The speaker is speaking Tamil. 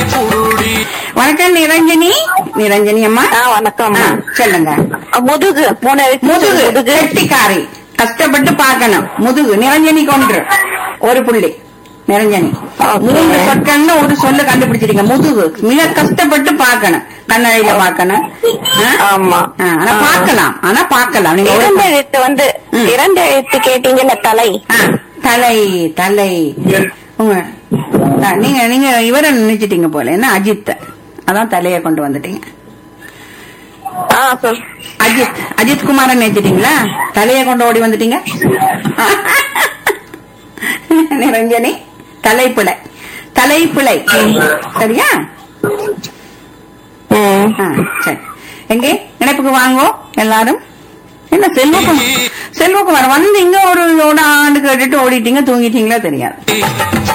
புருடி வணக்கம் நிரஞ்சனி நிரஞ்சனி அம்மா ஆ, வணக்கம் ஆ, சொல்லுங்க முதுகு மூணு எழுத்து முதுகு முதுகு கெட்டிக்காரி கஷ்டப்பட்டு பார்க்கணும் முதுகு நிரஞ்சனி கொன்று ஒரு புள்ளி நிரஞ்சனி Okay. மூன்று சொற்கள்னு ஒரு சொல்ல கண்டுபிடிச்சிட்டீங்க முதுகு மிக கஷ்டப்பட்டு பார்க்கணும் கண்ணறையில பார்க்கணும் ஆ? ஆமா ஆ, ஆனா பார்க்கலாம் ஆனா பார்க்கலாம் நீங்க ஒரு- இரண்டு எழுத்து வந்து ம். இரண்டு எழுத்து கேட்டீங்கல்ல தலை ஆ, தலை தலை உங்க ஆ, நீங்க நீங்க இவரை நினைச்சிட்டீங்க போல என்ன அஜித் அதான் தலைய கொண்டு வந்துட்டீங்க ஆ சொல் அஜித் அஜித் குமாரன் நினைச்சிட்டீங்களா தலைய கொண்டு ஓடி வந்துட்டீங்க நிரஞ்சனி தலைப்பிழை தலைப்பிழை சரியா ம். ஆ, சரி எங்கே இணைப்புக்கு வாங்கோ எல்லாரும் என்ன செல்வகுமார் செல்வகுமார் வந்து இங்க ஒரு ஒரு ஆண்டு கேட்டுட்டு ஓடிட்டீங்க தூங்கிட்டீங்களா தெரியாது